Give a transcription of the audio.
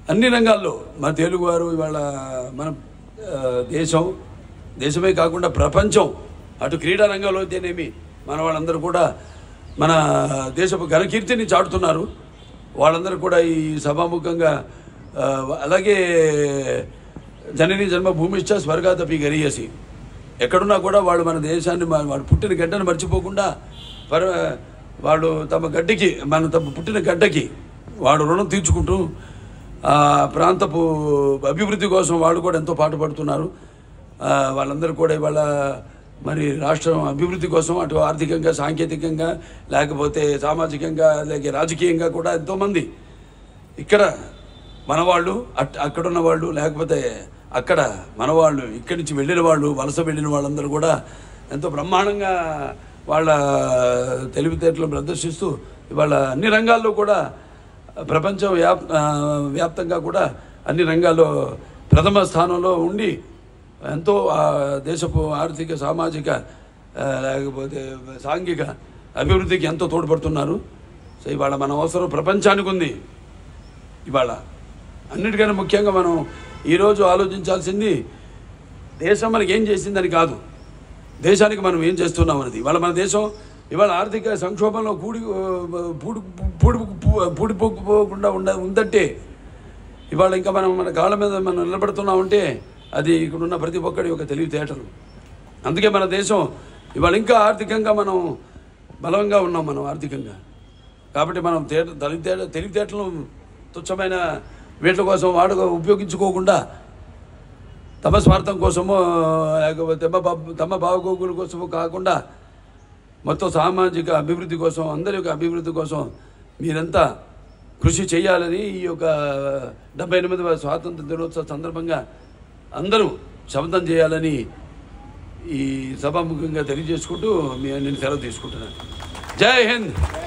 అన్ని రంగాల్లో మన తెలుగువారు ఇవాళ మన ఆ, దేశం దేశమే కాకుండా ప్రపంచం అటు క్రీడా రంగంలో అయితేనేమి మన వాళ్ళందరూ కూడా మన దేశపు ఘనకీర్తిని చాటుతున్నారు వాళ్ళందరూ కూడా ఈ సభాముఖంగా ఆ, అలాగే జనని జన్మ భూమిష్ట స్వర్గాతపి గరీయసి ఎక్కడున్నా కూడా వాళ్ళు మన దేశాన్ని మన- వాళ్ళు పుట్టిన గడ్డను మర్చిపోకుండా పర వాళ్ళు తమ గడ్డకి మన తమ పుట్టిన గడ్డకి వాడు రుణం తీర్చుకుంటూ ఆ ప్రాంతపు అభివృద్ధి కోసం వాళ్ళు కూడా ఎంతో పాటుపడుతున్నారు ఆ, వాళ్ళందరూ కూడా ఇవాళ మరి రాష్ట్రం అభివృద్ధి కోసం అటు ఆర్థికంగా సాంకేతికంగా లేకపోతే సామాజికంగా అలాగే రాజకీయంగా కూడా ఎంతోమంది ఇక్కడ మనవాళ్ళు అట్ అక్కడున్న వాళ్ళు లేకపోతే అక్కడ మనవాళ్ళు ఇక్కడి నుంచి వెళ్ళిన వాళ్ళు వలస వెళ్ళిన వాళ్ళందరూ కూడా ఎంతో బ్రహ్మాండంగా వాళ్ళ తెలివితేటలు ప్రదర్శిస్తూ ఇవాళ అన్ని రంగాల్లో కూడా ప్రపంచం వ్యాప్ ఆ, వ్యాప్తంగా కూడా అన్ని రంగాల్లో ప్రథమ స్థానంలో ఉండి ఎంతో ఆ దేశపు ఆర్థిక సామాజిక ఆ, లేకపోతే సాంఘిక అభివృద్ధికి ఎంతో తోడ్పడుతున్నారు సో ఇవాళ మన అవసరం ప్రపంచానికి ఉంది ఇవాళ అన్నిటికన్నా ముఖ్యంగా మనం ఈరోజు ఆలోచించాల్సింది దేశం మనకి ఏం చేసిందని కాదు దేశానికి మనం ఏం చేస్తున్నాం అనేది ఇవాళ మన దేశం ఇవాళ ఆర్థిక సంక్షోభంలో కూడి పూడి పూడి పూడిపోకుండా ఉండ ఉందంటే ఇవాళ ఇంకా మనం మన కాళ్ళ మీద మనం నిలబడుతున్నామంటే అది ఇక్కడున్న ప్రతి ఒక్కడి యొక్క తెలివితేటలు అందుకే మన దేశం ఇవాళ ఇంకా ఆర్థికంగా మనం బలంగా ఉన్నాం మనం ఆర్థికంగా కాబట్టి మనం తేట తెలివితేట తెలివితేటలను తుచ్చమైన వీటి కోసం వాడు ఉపయోగించుకోకుండా తమ స్వార్థం కోసమో లేకపోతే తమ బా- తమ బాగోగుల కోసమో కాకుండా మొత్తం సామాజిక అభివృద్ధి కోసం అందరి యొక్క అభివృద్ధి కోసం మీరంతా కృషి చేయాలని ఈ యొక్క డెబ్బై ఎనిమిదవ స్వాతంత్ర దినోత్సవ సందర్భంగా అందరూ శబ్దం చేయాలని ఈ సభాముఖంగా తెలియజేసుకుంటూ మీ నేను సెలవు తీసుకుంటున్నాను జై హింద్